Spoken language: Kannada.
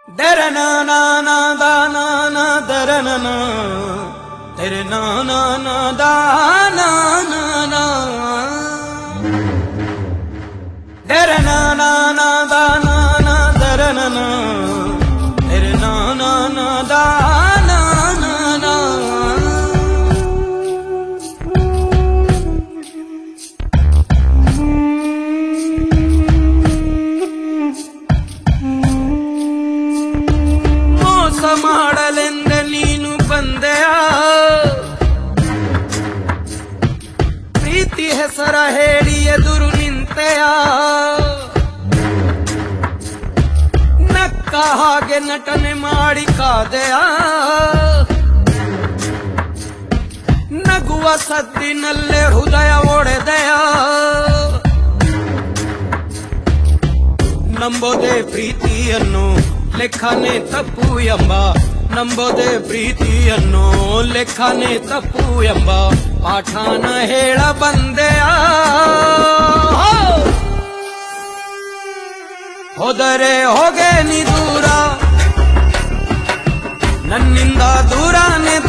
ದರನ ನಾನ ದಾನ ದರನ ತೆರೆ ನಾನ ದಾನ ದರನ ನಾನ ದಾನ ದರನ ತೆರೆ ನಾನ ದಾನ ಮೋಸ ಮಾಡಲೆಂದ ನೀನು ಬಂದೆಯ ಪ್ರೀತಿ ಹೆಸರ ಹೇಳಿ ಎದುರು ನಿಂತೆಯ ನಕ್ಕ ಹಾಗೆ ನಟನೆ ಮಾಡಿ ಕಾದೆಯ ನಗುವ ಸದ್ದಿನಲ್ಲೇ ಹೃದಯ ಒಡೆದೆಯ ನಂಬೋದೆ ಪ್ರೀತಿಯನ್ನು ಲೆಕ್ಕನೆ ತಪ್ಪು ಎಂಬ ನಂಬೋದೆ ಪ್ರೀತಿಯನ್ನು ಲೆಕ್ಕನೆ ತಪ್ಪು ಎಂಬ ಪಾಠಾನ ಹೇಳ ಬಂದೆಯ ಹೋದರೆ ಹೋಗೆ ನೀ ದೂರ ನನ್ನಿಂದ ದೂರನೇ